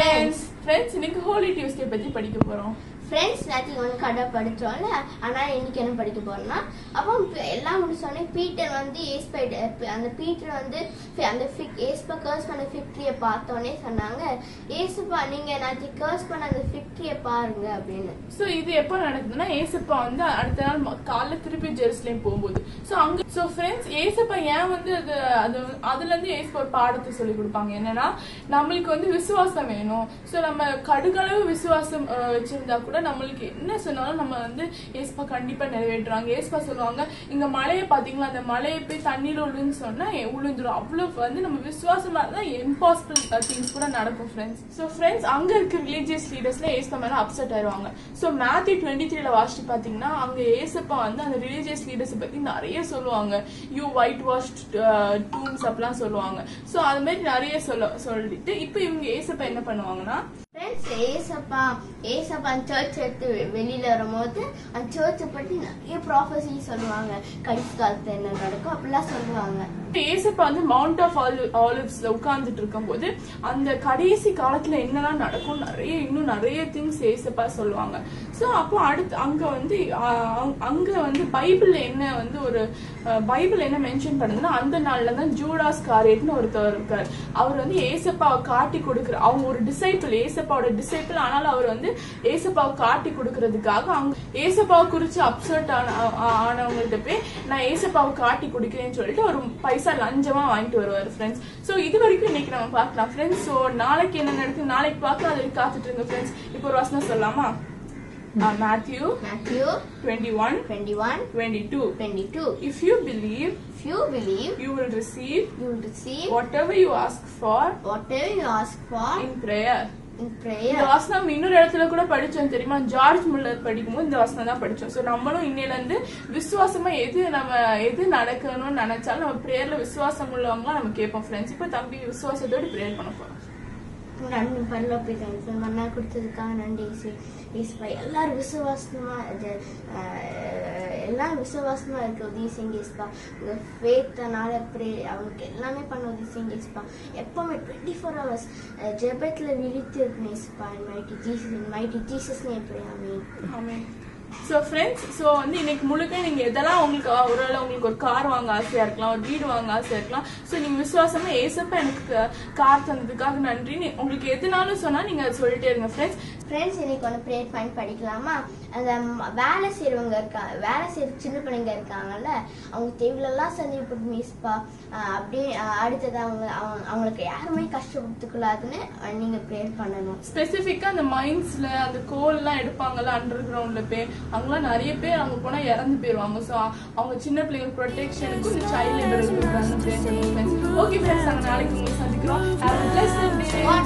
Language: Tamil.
ஃப்ரெண்ட்ஸ் ஃப்ரெண்ட்ஸ் இன்னைக்கு ஹோலி டியூஸ்டே பத்தி படிக்க போறோம் ஃப்ரெண்ட்ஸ் நேற்றுக்கு வந்து கடை படித்தோம்ல ஆனால் இன்னைக்கு என்ன படிக்க போறோம்னா அப்போ ப- எல்லாம் முடிச்சோடனே பீட்டர் வந்து ஏஸ்பை அந்த பீட்டர் வந்து ஃபி- அந்த ஃபிக் ஏஸ்பா கர்ஸ் பண்ண ஃபிக்ட்ரியை பார்த்தோன்னே சொன்னாங்க ஏசுப்பா நீங்கள் நேற்று கர்ஸ் பண்ண அந்த ஃபிக்ட்ரியை பாருங்க அப்படின்னு சோ இது எப்போ நடக்குதுன்னா ஏசப்பா வந்து அடுத்த நாள் ம- காலைல திருப்பி ஜெருசலேம் போகும்போது சோ அங்க சோ ஃப்ரெண்ட்ஸ் ஏசப்பா ஏன் வந்து அது அது அதுல இருந்து ஏசப்பா ஒரு பாடத்தை சொல்லி கொடுப்பாங்க என்னன்னா நம்மளுக்கு வந்து விசுவாசம் வேணும் சோ நம்ம கடுகளவு விசுவாசம் அஹ், வச்சிருந்தா கூட நம்மளுக்கு என்ன சொன்னாலும் நம்ம வந்து ஏசப்பா கண்டிப்பா நிறைவேற்றுறாங்க ஏசப்பா சொல்லுவாங்க இங்க மலையை பாத்தீங்களா அந்த மலையை போய் தண்ணீர் உழுன்னு சொன்னா எ- உழுந்துரும் அவ்வளவு வந்து நம்ம விசுவாசமா இருந்தா இம்பாசிபிள் திங்ஸ் கூட நடக்கும் ஃப்ரெண்ட்ஸ் ஸோ ஃப்ரெண்ட்ஸ் அங்க இருக்க ரிலீஜியஸ் லீடர்ஸ்ல ஏசப்பா மேல அப்செட் ஆயிருவாங்க ஸோ மேத்யூ டுவெண்ட்டி த்ரீல வாசிச்சு பாத்தீங்கன்னா அங்க ஏசப்பா வந்து அந்த ரிலீஜியஸ் லீடர்ஸ் பத்தி நிறைய சொல்லுவாங்க யூ ஒயிட் வாஷ் டூம்ஸ் அப்படிலாம் சொல்லுவாங்க ஸோ அது மாதிரி நிறைய சொல்ல சொல்லிட்டு இப்போ இவங்க ஏசப்பா என்ன பண்ணுவாங்கன்னா ஃப்ரெண்ட்ஸ் ஏசப்பா ஏசப்பா அந்த சர்ச் எடுத்து வெ- வெளியில வரும்போது அந்த சர்ச்சை பற்றி நிறைய ப்ராஃபஸி சொல்லுவாங்க கடைசி காலத்துல என்ன நடக்கும் அப்படிலாம் சொல்லுவாங்க ஏசப்பா வந்து மவுண்ட் ஆஃப் ஆலிவ்ஸ்ல உட்கார்ந்துட்டு இருக்கும்போது அந்த கடைசி காலத்துல என்னெல்லாம் நடக்கும் நிறைய இன்னும் நிறைய திங்ஸ் ஏசப்பா சொல்லுவாங்க சோ அப்போ அடுத்து அங்க வந்து ஆஹ், அங்க வந்து பைபிள்ல என்ன வந்து ஒரு அஹ், பைபிள் என்ன மென்ஷன் பண்ணுதுன்னா அந்த நாள்ல தான் ஜூடாஸ் காரியட்னு ஒருத்தர் இருக்காரு அவர் வந்து ஏசப்பாவை காட்டி கொடுக்குற அவங்க ஒரு டிசைபிள் ஏசப்பாவோட டிசைபிள் ஆனாலும் அவர் வந்து ஏசப்பாவை காட்டி கொடுக்கறதுக்காக அங்க ஏசப்பாவை குறிச்சு அப்செட் ஆன ஆ- ஆனவங்கள்ட்ட போய் நான் ஏசப்பாவை காட்டி கொடுக்கிறேன்னு சொல்லிட்டு ஒரு பைசா லஞ்சமா வாங்கிட்டு வருவாரு ஃப்ரெண்ட்ஸ் சோ இது வரைக்கும் இன்னைக்கு நம்ம பார்க்கலாம் ஃப்ரெண்ட்ஸ் சோ நாளைக்கு என்ன நடக்குது நாளைக்கு பார்க்கலாம் அது வரைக்கும் காத்துட்டு இருங்க ஃப்ரெண்ட்ஸ் இப்போ ஒரு வசனம் சொல்லலாமா Matthew Matthew twenty one twenty one twenty two twenty two if you believe If you believe, you will receive you will receive whatever you ask for whatever you ask for in prayer in இந்த prayer. வசனம் இன்னொரு இடத்துல கூட படிச்சோம் தெரியுமா ஜார்ஜ் முல்லர் படிக்கும்போது இந்த வசனம் தான் படிச்சோம் சோ நம்மளும் இன்னையில இருந்து விசுவாசமா எது நம்ம எது நடக்கணும்னு நினைச்சாலும் நம்ம பிரேயர்ல விசுவாசம் உள்ளவங்க நம்ம கேட்போம் ஃப்ரெண்ட்ஸ் இப்போ தம்பி விசுவாசத்தோட பிரேயர் பண்ண போறோம் நன்றி பரலோப்பி தேங்க்ஸ் மன்னா கொடுத்ததுக்காக நன்றி இசை இசப்பா எல்லாரும் விசுவாசமா இது அஹ், எல்லாரும் விசுவாசமா இருக்க உதவி செஞ்சு இசப்பா இந்த ஃபேத்தனால ப்ரே அவங்களுக்கு எல்லாமே பண்ண உதவி செஞ்சு இசப்பா எப்பவுமே டுவெண்ட்டி ஃபோர் ஹவர்ஸ் ஜெபத்தில் விழித்து இருக்கணும் இசப்பா மைட்டி ஜீசஸ் மைட்டி ஜீசஸ்னே ப்ரே ஆமீன் ஆமென் ஸோ ஃப்ரெண்ட்ஸ் ஸோ வந்து இன்னைக்கு முழுக்க நீங்க எதெல்லாம் உங்களுக்கு ஒருவேளை உங்களுக்கு ஒரு கார் வாங்க ஆசையா இருக்கலாம் ஒரு வீடு வாங்க ஆசையா இருக்கலாம் ஸோ நீங்க விசுவாசமா ஏசப்பா எனக்கு கார் தந்ததுக்காக நன்றி நீ- உங்களுக்கு எதுனாலும் சொன்னா நீங்க அதை சொல்லிட்டே இருங்க ஃப்ரெண்ட்ஸ் ஃப்ரெண்ட்ஸ் இன்னைக்கு ஒன்று ப்ரேயர் பண்ணி படிக்கலாமா அந்த ம- வேலை செய்கிறவங்க இருக்காங்க வேலை செய்கிற சின்ன பிள்ளைங்க இருக்காங்கல்ல அவங்க தேவையில்லாம் சந்திப்பு மிஸ்பா அப்படியே அஹ், அடுத்தது அவங்க அவங்க- அவங்களுக்கு யாருமே கஷ்டப்படுத்தக்கூடாதுன்னு அஹ், நீங்க ப்ரேயர் பண்ணணும் ஸ்பெசிஃபிக்கா அந்த மைன்ஸ்ல அந்த கோல் எல்லாம் எடுப்பாங்கல்ல அண்டர் கிரவுண்ட்ல போய் அங்கெல்லாம் நிறைய பேர் அங்க போனா இறந்து போயிருவாங்க சோ அவங்க சின்ன பிள்ளைங்க ப்ரொடெக்ஷனுக்கு இந்த சைல்ட் லேபர் ஓகே ஃப்ரெண்ட்ஸ் நாங்க நாளைக்கு உங்களை சந்திக்கிறோம் Have a blessed day.